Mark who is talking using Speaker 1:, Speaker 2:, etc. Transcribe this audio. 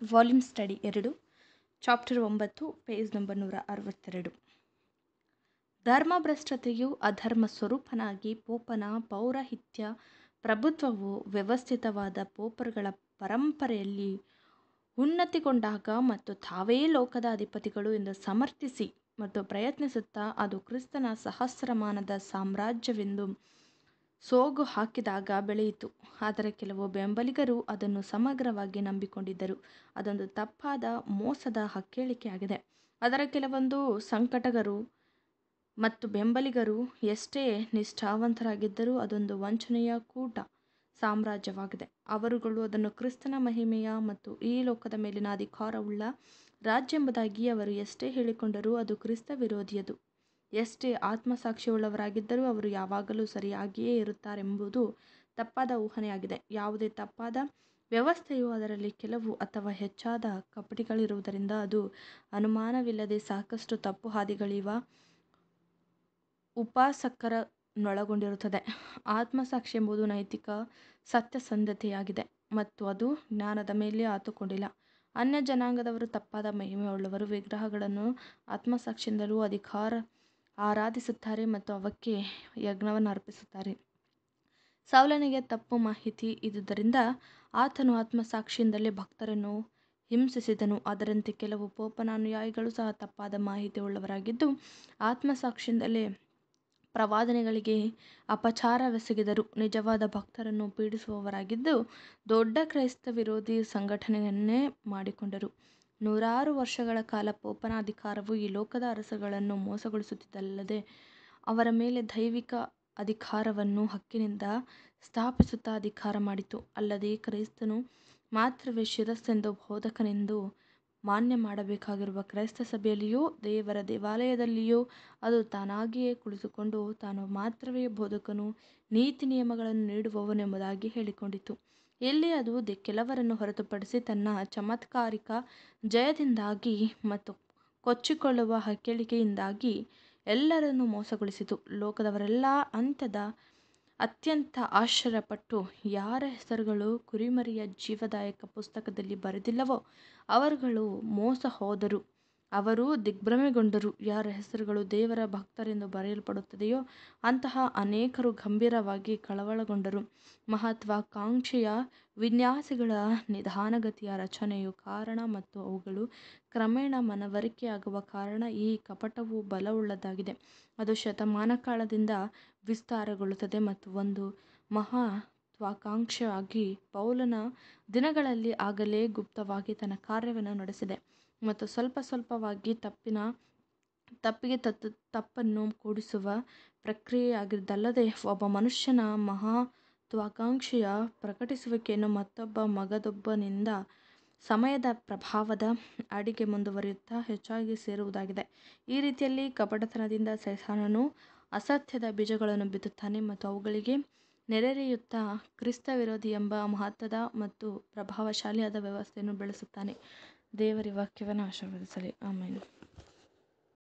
Speaker 1: volume study ಎರಡು chapter ಒಂಬತ್ತು page number ನೂರ ಅರವತ್ತೆರಡು ಧರ್ಮಭ್ರಷ್ಟತೆಯು ಅಧರ್ಮ ಸ್ವರೂಪನಾಗಿ ಪೋಪನ ಪೌರಹಿತ್ಯ ಪ್ರಭುತ್ವವು ವ್ಯವಸ್ಥಿತವಾದ ಪೋಪರುಗಳ ಪರಂಪರೆಯಲ್ಲಿ ಉನ್ನತಿಗೊಂಡಾಗ ಮತ್ತು ತಾವೇ ಲೋಕದ ಅಧಿಪತಿಗಳು ಎಂದು ಸಮರ್ಥಿಸಿ ಮತ್ತು ಪ್ರಯತ್ನಿಸುತ್ತಾ ಅದು ಕ್ರಿಸ್ತನ ಸಹಸ್ರಮಾನದ ಸಾಮ್ರಾಜ್ಯವೆಂದು ಸೋಗು ಹಾಕಿದಾಗ ಬೆಳೆಯಿತು ಆದರೆ ಕೆಲವು ಬೆಂಬಲಿಗರು ಅದನ್ನು ಸಮಗ್ರವಾಗಿ ನಂಬಿಕೊಂಡಿದ್ದರು ಅದೊಂದು ತಪ್ಪಾದ ಮೋಸದ ಹಕ್ಕೇಳಿಕೆಯಾಗಿದೆ ಅದರ ಕೆಲವೊಂದು ಸಂಕಟಗರು ಮತ್ತು ಬೆಂಬಲಿಗರು ಎಷ್ಟೇ ನಿಷ್ಠಾವಂತರಾಗಿದ್ದರೂ ಅದೊಂದು ವಂಚನೆಯ ಕೂಟ ಸಾಮ್ರಾಜ್ಯವಾಗಿದೆ ಅವರುಗಳು ಅದನ್ನು ಕ್ರಿಸ್ತನ ಮಹಿಮೆಯ ಮತ್ತು ಈ ಲೋಕದ ಮೇಲಿನ ಅಧಿಕಾರವುಳ್ಳ ರಾಜ್ಯ ಎಂಬುದಾಗಿ ಅವರು ಎಷ್ಟೇ ಹೇಳಿಕೊಂಡರೂ ಅದು ಕ್ರಿಸ್ತ ವಿರೋಧಿಯದು ಎಷ್ಟೇ ಆತ್ಮಸಾಕ್ಷಿಯುಳ್ಳವರಾಗಿದ್ದರೂ ಅವರು ಯಾವಾಗಲೂ ಸರಿಯಾಗಿಯೇ ಇರುತ್ತಾರೆಂಬುದು ತಪ್ಪಾದ ಊಹನೆಯಾಗಿದೆ ಯಾವುದೇ ತಪ್ಪಾದ ವ್ಯವಸ್ಥೆಯು ಅದರಲ್ಲಿ ಕೆಲವು ಅಥವಾ ಹೆಚ್ಚಾದ ಕಪಟಿಗಳಿರುವುದರಿಂದ ಅದು ಅನುಮಾನವಿಲ್ಲದೆ ಸಾಕಷ್ಟು ತಪ್ಪು ಹಾದಿಗಳಿವ ಉಪಾಸಕರನ್ನೊಳಗೊಂಡಿರುತ್ತದೆ ಆತ್ಮಸಾಕ್ಷಿ ಎಂಬುದು ನೈತಿಕ ಸತ್ಯಸಂಧತೆಯಾಗಿದೆ ಮತ್ತು ಅದು ಜ್ಞಾನದ ಮೇಲೆ ಆತುಕೊಂಡಿಲ್ಲ ಅನ್ಯ ಜನಾಂಗದವರು ತಪ್ಪಾದ ಮಹಿಮೆಯುಳ್ಳವರು ವಿಗ್ರಹಗಳನ್ನು ಆತ್ಮಸಾಕ್ಷಿಯಿಂದಲೂ ಅಧಿಕಾರ ಆರಾಧಿಸುತ್ತಾರೆ ಮತ್ತು ಅವಕ್ಕೆ ಯಜ್ಞವನ್ನು ಅರ್ಪಿಸುತ್ತಾರೆ ಸೌಲನಿಗೆ ತಪ್ಪು ಮಾಹಿತಿ ಇದ್ದುದರಿಂದ ಆತನು ಆತ್ಮಸಾಕ್ಷಿಯಿಂದಲೇ ಭಕ್ತರನ್ನು ಹಿಂಸಿಸಿದನು ಅದರಂತೆ ಕೆಲವು ಪೋಪನ ಅನುಯಾಯಿಗಳು ಸಹ ತಪ್ಪಾದ ಮಾಹಿತಿ ಉಳ್ಳವರಾಗಿದ್ದು ಆತ್ಮಸಾಕ್ಷಿಯಿಂದಲೇ ಪ್ರವಾದನೆಗಳಿಗೆ ಅಪಚಾರವೆಸಗಿದರು ನಿಜವಾದ ಭಕ್ತರನ್ನು ಪೀಡಿಸುವವರಾಗಿದ್ದು ದೊಡ್ಡ ಕ್ರೈಸ್ತ ವಿರೋಧಿ ಸಂಘಟನೆಯನ್ನೇ ಮಾಡಿಕೊಂಡರು ನೂರಾರು ವರ್ಷಗಳ ಕಾಲ ಪೋಪನ ಅಧಿಕಾರವು ಈ ಲೋಕದ ಅರಸರುಗಳನ್ನು ಮೋಸಗೊಳಿಸುತ್ತಿದ್ದಲ್ಲದೆ ಅವರ ಮೇಲೆ ದೈವಿಕ ಅಧಿಕಾರವನ್ನು ಹಕ್ಕಿನಿಂದ ಸ್ಥಾಪಿಸುತ್ತಾ ಅಧಿಕಾರ ಮಾಡಿತು ಅಲ್ಲದೆ ಕ್ರೈಸ್ತನು ಮಾತ್ರವೇ ಶಿರಸ್ಸೆಂದು ಬೋಧಕನೆಂದು ಮಾನ್ಯ ಮಾಡಬೇಕಾಗಿರುವ ಕ್ರೈಸ್ತ ಸಭೆಯಲ್ಲಿಯೂ ದೇವರ ದೇವಾಲಯದಲ್ಲಿಯೂ ಅದು ತಾನಾಗಿಯೇ ಕುಳಿತುಕೊಂಡು ತಾನು ಮಾತ್ರವೇ ಬೋಧಕನು ನೀತಿ ನಿಯಮಗಳನ್ನು ನೀಡುವವನು ಎಂಬುದಾಗಿ ಹೇಳಿಕೊಂಡಿತು ಇಲ್ಲಿ ಅದು ಕೆಲವರನ್ನು ಹೊರತುಪಡಿಸಿ ತನ್ನ ಚಮತ್ಕಾರಿಕ ಜಯದಿಂದಾಗಿ ಮತ್ತು ಕೊಚ್ಚಿಕೊಳ್ಳುವ ಹಕ್ಕೇಳಿಕೆಯಿಂದಾಗಿ ಎಲ್ಲರನ್ನೂ ಮೋಸಗೊಳಿಸಿತು ಲೋಕದವರೆಲ್ಲ ಅಂತ್ಯದ ಅತ್ಯಂತ ಆಶ್ಚರ್ಯಪಟ್ಟು ಯಾರ ಹೆಸರುಗಳು ಕುರಿಮರಿಯ ಜೀವದಾಯಕ ಪುಸ್ತಕದಲ್ಲಿ ಬರೆದಿಲ್ಲವೋ ಅವರುಗಳು ಮೋಸ ಹೋದರು ಅವರು ದಿಗ್ಭ್ರಮೆಗೊಂಡರು ಯಾರ ಹೆಸರುಗಳು ದೇವರ ಭಕ್ತರೆಂದು ಬರೆಯಲ್ಪಡುತ್ತದೆಯೋ ಅಂತಹ ಅನೇಕರು ಗಂಭೀರವಾಗಿ ಕಳವಳಗೊಂಡರು ಮಹತ್ವಾಕಾಂಕ್ಷೆಯ ವಿನ್ಯಾಸಗಳ ನಿಧಾನಗತಿಯ ರಚನೆಯು ಕಾರಣ ಮತ್ತು ಅವುಗಳು ಕ್ರಮೇಣ ಮನವರಿಕೆಯಾಗುವ ಕಾರಣ ಈ ಕಪಟವು ಬಲವುಳ್ಳದ್ದಾಗಿದೆ ಅದು ಶತಮಾನ ಕಾಲದಿಂದ ವಿಸ್ತಾರಗೊಳ್ಳುತ್ತದೆ ಮತ್ತು ಒಂದು ಮಹತ್ವಾಕಾಂಕ್ಷೆಯಾಗಿ ಪೌಲನ ದಿನಗಳಲ್ಲಿ ಆಗಲೇ ಗುಪ್ತವಾಗಿ ತನ್ನ ಕಾರ್ಯವನ್ನು ನಡೆಸಿದೆ ಮತ್ತು ಸ್ವಲ್ಪ ಸ್ವಲ್ಪವಾಗಿ ತಪ್ಪಿನ ತಪ್ಪಿಗೆ ತತ್ತು ತಪ್ಪನ್ನು ಕೂಡಿಸುವ ಪ್ರಕ್ರಿಯೆಯಾಗಿದ್ದಲ್ಲದೆ ಒಬ್ಬ ಮನುಷ್ಯನ ಮಹತ್ವಾಕಾಂಕ್ಷೆಯ ಪ್ರಕಟಿಸುವಿಕೆಯನ್ನು ಮತ್ತೊಬ್ಬ ಮಗದೊಬ್ಬನಿಂದ ಸಮಯದ ಪ್ರಭಾವದ ಅಡಿಗೆ ಮುಂದುವರಿಯುತ್ತಾ ಹೆಚ್ಚಾಗಿ ಸೇರುವುದಾಗಿದೆ ಈ ರೀತಿಯಲ್ಲಿ ಕಪಟತನದಿಂದ ಸೈತಾನನು ಅಸತ್ಯದ ಬೀಜಗಳನ್ನು ಬಿತ್ತುತ್ತಾನೆ ಮತ್ತು ಅವುಗಳಿಗೆ ನೆರೆಯುತ್ತಾ ಕ್ರಿಸ್ತ ವಿರೋಧಿ ಎಂಬ ಮಹತ್ವದ ಮತ್ತು ಪ್ರಭಾವಶಾಲಿಯಾದ ವ್ಯವಸ್ಥೆಯನ್ನು ಬೆಳೆಸುತ್ತಾನೆ ದೇವರ ವಾಕ್ಯವನ್ನು ಆಶೀರ್ವದಿಸಲಿ ಆಮೇಲೆ